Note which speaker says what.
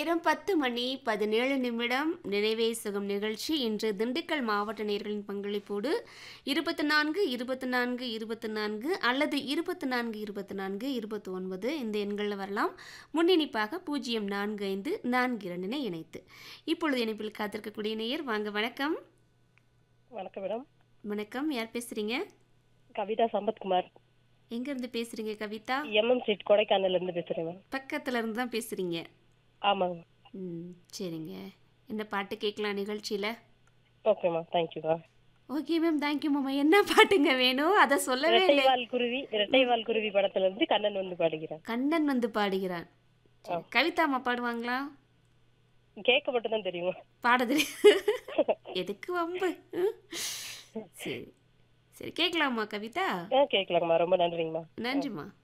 Speaker 1: நேரம் பத்து மணி பதினேழு நிமிடம் நினைவே சுகம் நிகழ்ச்சி இன்று திண்டுக்கல் மாவட்ட நேர்களின் பங்களிப்போடு இருபத்தி நான்கு இருபத்தி நான்கு இருபத்தி நான்கு அல்லது இருபத்தி நான்கு இருபத்தி நான்கு இருபத்தி ஒன்பது இந்த எண்களில் வரலாம் முன்னிணைப்பாக பூஜ்ஜியம் நான்கு ஐந்து நான்கு இரண்டினை இணைத்து இப்பொழுது இணைப்பில் காத்திருக்கக்கூடிய நேயர் வாங்க வணக்கம்
Speaker 2: வணக்கம் மேடம்
Speaker 1: வணக்கம் யார் பேசுறீங்க
Speaker 2: கவிதா சம்பத்குமார்
Speaker 1: எங்கேருந்து பேசுறீங்க கவிதா
Speaker 2: எம்எம் ஸ்ட்ரீட் கொடைக்கானல்ல இருந்து பேசுறேன் மேம்
Speaker 1: பக்கத்துல இருந்து தான் பேசுறீங்க
Speaker 2: ஆமாங்க
Speaker 1: ம் சரிங்க என்ன பாட்டு கேட்கலாம் நிகழ்ச்சியில்
Speaker 2: okay ma'am thank you ma'am
Speaker 1: okay ma'am thank you மாமா என்ன பாட்டுங்க வேணும் அதை சொல்லவே இல்லை
Speaker 2: இரட்டைவால் குருவி இரட்டைவால் குருவி படத்துல இருந்து கண்ணன் வந்து பாடுகிறேன்
Speaker 1: கண்ணன் வந்து பாடுகிறான் சரி, கவிதா அம்மா பாடுவாங்களா
Speaker 2: கேட்க மட்டும் தான் தெரியும்
Speaker 1: பாட தெரியும் எதுக்கு வம்பு ம்? சரி சரி கேட்கலாமா கவிதா
Speaker 2: ஆ கேட்கலாங்கம்மா ரொம்ப நன்றிங்கம்மா
Speaker 1: நன்றிம்மா